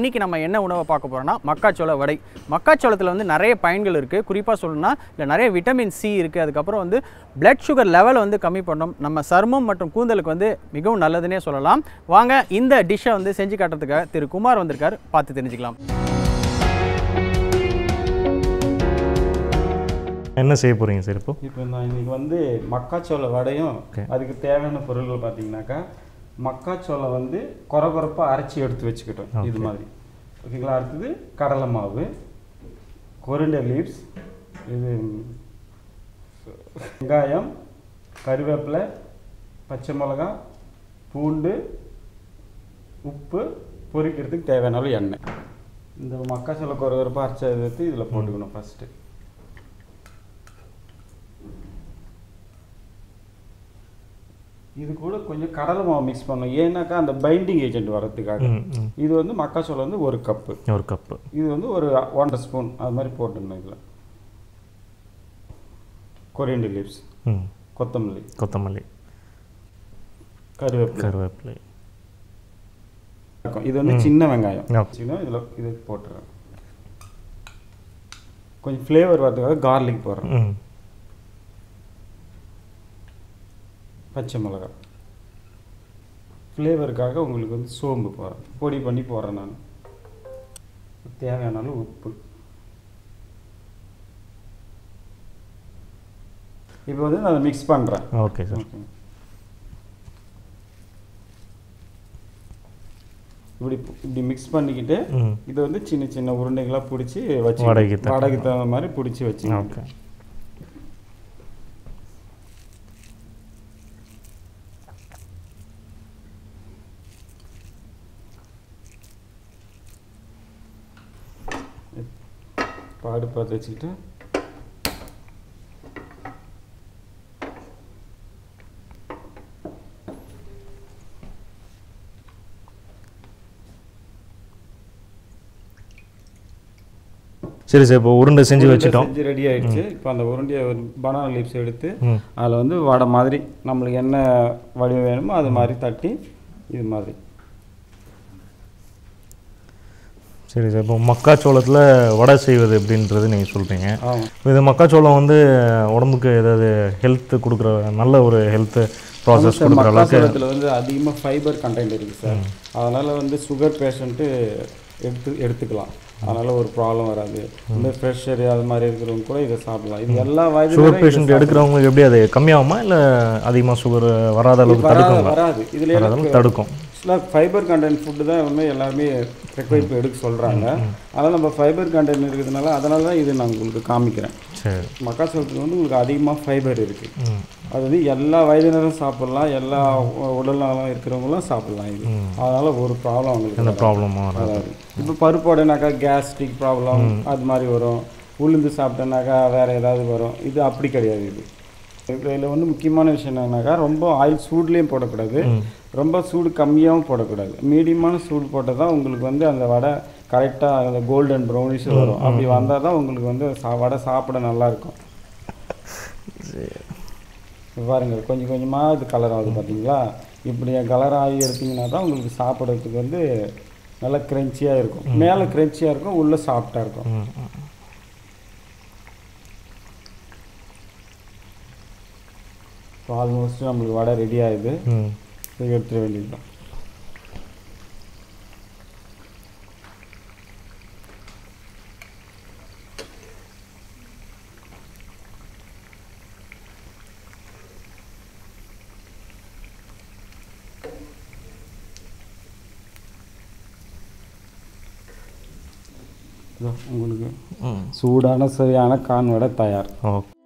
இன்றைக்கி நம்ம என்ன உணவை பார்க்க போகிறோம்னா மக்காச்சோள வடை மக்காச்சோளத்தில் வந்து நிறைய பயன்கள் இருக்குது குறிப்பாக சொல்லணும்னா இல்லை நிறைய விட்டமின் சி இருக்குது அதுக்கப்புறம் வந்து பிளட் சுகர் லெவலை வந்து கம்மி பண்ணும் நம்ம சருமம் மற்றும் கூந்தலுக்கு வந்து மிகவும் நல்லதுன்னே சொல்லலாம் வாங்க இந்த டிஷ்ஷை வந்து செஞ்சு காட்டுறதுக்காக திரு குமார் வந்திருக்கார் பார்த்து தெரிஞ்சுக்கலாம் என்ன செய்ய போகிறீங்க சார் இப்போ இப்போ நான் இன்னைக்கு வந்து மக்காச்சோள வடையும் அதுக்கு தேவையான பொருட்கள் பார்த்தீங்கன்னாக்கா மக்காச்சோளம் வந்து கொரகொரப்பாக அரைச்சி எடுத்து வச்சுக்கிட்டோம் இது மாதிரி ஓகேங்களா அடுத்தது கடலை மாவு கொரிண்டர் லீவ்ஸ் இது வெங்காயம் கருவேப்பிலை பச்சை மிளகா பூண்டு உப்பு பொரிக்கிறதுக்கு தேவையான அளவு எண்ணெய் இந்த மக்காச்சோள கொரகொரப்பாக அரைச்சதை எடுத்து இதில் போட்டுக்கணும் ஃபஸ்ட்டு இது கூட கொஞ்சம் கடலை மாவு மிக்ஸ் பண்ணணும் ஏன்னாக்கா அந்த பைண்டிங் ஏஜென்ட் வர்றதுக்காக ம் ம் இது வந்து மக்காச்சோளம் வந்து ஒரு கப்பு ஒரு கப்பு இது வந்து ஒரு ஒன்றரை ஸ்பூன் அது மாதிரி போட்டுடணும் இதில் கொரியண்டர் லீவ்ஸ் ம் கொத்தமல்லி கொத்தமல்லி கருவேப்பிலை கருவேப்பிலை இருக்கும் இது வந்து சின்ன வெங்காயம் ஓகே. சின்ன இதில் இது போட்டுறேன் கொஞ்சம் ஃப்ளேவர் வரதுக்காக கார்லிக் போடுறேன் ம் பச்சை மிளகாய் ஃப்ளேவருக்காக உங்களுக்கு வந்து சோம்பு போடுறேன் பொடி பண்ணி போடுறேன் நான் தேவையான அளவு உப்பு இப்போ வந்து நான் மிக்ஸ் பண்ணுறேன் ஓகே சார் இப்படி இப்படி மிக்ஸ் பண்ணிக்கிட்டு ம் இதை வந்து சின்ன சின்ன உருண்டைகளாக பிடிச்சி வச்சு வடைக்கு தகுந்த வடைக்கு தகுந்த மாதிரி பிடிச்சி வச்சு ஓகே பாடு பார்த்து வச்சுக்கிட்டு சரி சார் இப்போ உருண்டை செஞ்சு வச்சுட்டோம் செஞ்சு ரெடி ஆயிடுச்சு இப்போ அந்த உருண்டையை ஒரு பனானா லீவ்ஸ் எடுத்து ம் அதில் வந்து வடை மாதிரி நம்மளுக்கு என்ன வடிவம் வேணுமோ அது மாதிரி தட்டி இது மாதிரி சரி சார் இப்போ மக்காச்சோளத்தில் வடை செய்வது எப்படின்றது நீங்கள் சொல்கிறீங்க ஆமாம் இது மக்காச்சோளம் வந்து உடம்புக்கு ஏதாவது ஹெல்த் கொடுக்குற நல்ல ஒரு ஹெல்த் ப்ராசஸ் கொடுக்குற அளவுக்கு மக்காச்சோளத்தில் வந்து அதிகமாக ஃபைபர் கண்டென்ட் இருக்குது சார் அதனால் வந்து சுகர் பேஷண்ட்டு எடுத்து எடுத்துக்கலாம் அதனால் ஒரு ப்ராப்ளம் வராது இந்த ப்ரெஷர் அது மாதிரி இருக்கிறவங்க கூட இதை சாப்பிடலாம் இது எல்லா சுகர் வயது பேஷண்ட் எடுக்கிறவங்களுக்கு எப்படி அது கம்மியாகுமா இல்லை அதிகமாக சுகர் வராத அளவுக்கு வராது தடுக்குங்களா வராது இதில் வராத அளவுக்கு தடுக்கும் ஆக்சுவலாக ஃபைபர் கண்டென்ட் ஃபுட்டு தான் வந்து எல்லாருமே ரெக்வைட் எடுக்க சொல்கிறாங்க அதனால் நம்ம ஃபைபர் கண்டென்ட் இருக்கிறதுனால அதனால தான் இது நான் உங்களுக்கு காமிக்கிறேன் சரி மக்காச்சோளத்தில் வந்து உங்களுக்கு அதிகமாக ஃபைபர் இருக்குது ம் அது வந்து எல்லா வயதினரும் சாப்பிடலாம் எல்லா உ- உடல் நலம் இருக்கிறவங்களும் சாப்பிடலாம் இது அதனால் ஒரு ப்ராப்ளம் அவங்களுக்கு எந்த வராது. ப்ராப்ளமும் வராது வராது இப்போ பருப்போடனாக்கா கேஸ்ட்ரிக் ப்ராப்ளம் அது மாதிரி வரும் உளுந்து சாப்பிட்டேனாக்கா வேறு ஏதாவது வரும் இது அப்படி கிடையாது இது இதில் வந்து முக்கியமான விஷயம் என்னன்னாக்கா ரொம்ப ஆயில் சூட்லேயும் போடக்கூடாது ரொம்ப சூடு கம்மியாகவும் போடக்கூடாது மீடியமான சூடு போட்டால் தான் உங்களுக்கு வந்து அந்த வடை கரெக்டாக அந்த கோல்டன் ப்ரௌனிஷ் வரும் அப்படி வந்தால் தான் உங்களுக்கு வந்து சா வடை சாப்பிட நல்லா இருக்கும் இப்ப பாருங்க கொஞ்சம் கொஞ்சமாக இது கலர் ஆகுது பார்த்தீங்களா இப்படி கலர் ஆகி எடுத்தீங்கன்னா தான் உங்களுக்கு சாப்பிட்றதுக்கு வந்து நல்லா கிரன்ச்சியாக இருக்கும் மேலே கிரன்ச்சியாக இருக்கும் உள்ளே சாஃப்டாக இருக்கும் ம் ம். இப்போ ஆல்மோஸ்ட் நம்மளுக்கு வடை ரெடி ஆகுது ம் இதை எடுத்துட வேண்டியதுதான் இதோ உங்களுக்கு ம் சூடான சரியான கான் வடை தயார் ஓகே